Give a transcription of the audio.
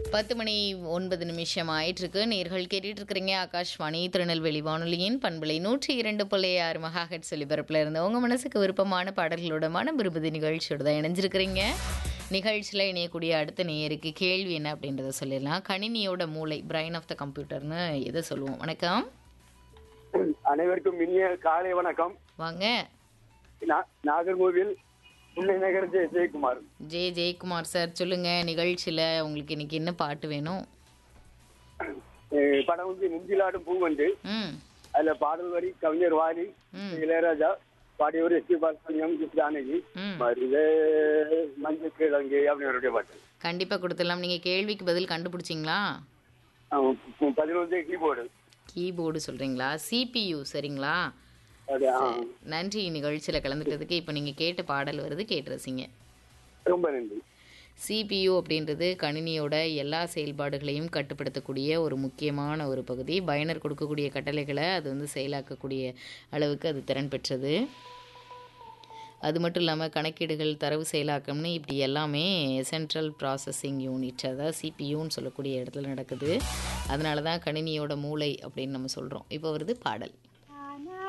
பத்து மணி ஒன்பது நிமிஷம் ஆயிட்டிருக்கு நேர்கள் கேட்டுட்டு இருக்கிறீங்க ஆகாஷ்வாணி திருநெல்வேலி வானொலியின் பண்பலை நூற்றி இரண்டு புள்ளி ஆறு மகாஹெட் ஒலிபரப்பில் இருந்த உங்கள் மனசுக்கு விருப்பமான பாடல்களோட மனம் விரும்புது நிகழ்ச்சியோட தான் இணைஞ்சிருக்கிறீங்க நிகழ்ச்சியில் இணையக்கூடிய அடுத்த நேயருக்கு கேள்வி என்ன அப்படின்றத சொல்லிடலாம் கணினியோட மூளை பிரைன் ஆஃப் த கம்ப்யூட்டர்னு எதை சொல்லுவோம் வணக்கம் அனைவருக்கும் இனிய காலை வணக்கம் வாங்க நா- நாகர்கோவில் புன்னை நகர் ஜெய ஜெயக்குமார் ஜே ஜெயக்குமார் சார் சொல்லுங்க நிகழ்ச்சியில் உங்களுக்கு இன்னைக்கு என்ன பாட்டு வேணும் அஹ் படம் வந்து நெஞ்சிலாடும் பூ வந்து ம் அதுல பாடல் வரி கவிஞர் வாலி ம். இளையராஜா பாடியவர் S P Balasubrahmanyam S Janaki ம் மருதே மஞ்சள் கிழங்கு அப்படின்னுடைய பாட்டு கண்டிப்பாக கொடுத்துடலாம் நீங்கள் கேள்விக்கு பதில் கண்டுபிடிச்சிங்களா ஆமா, ப- பதினொன்று கீபோர்டு கீபோர்டு சொல்கிறீங்களா சிபியு சரிங்களா அது ஆ, நன்றி நிகழ்ச்சியில் கலந்துக்கிறதுக்கு இப்போ நீங்கள் கேட்ட பாடல் வருது கேட்டு ரசிங்க ரொம்ப நன்றி சிபியு அப்படின்றது கணினியோட எல்லா செயல்பாடுகளையும் கட்டுப்படுத்தக்கூடிய ஒரு முக்கியமான ஒரு பகுதி பயனர் கொடுக்கக்கூடிய கட்டளைகளை அது வந்து செயலாக்கக்கூடிய அளவுக்கு அது திறன் பெற்றது அது மட்டும் இல்லாமல் கணக்கீடுகள் தரவு செயலாக்கம்னு இப்படி எல்லாமே சென்ட்ரல் ப்ராசஸிங் யூனிட் அதாவது சிபியூன்னு சொல்லக்கூடிய இடத்துல நடக்குது அதனால தான் கணினியோட மூளை அப்படின்னு நம்ம சொல்கிறோம் இப்போ வருது பாடல்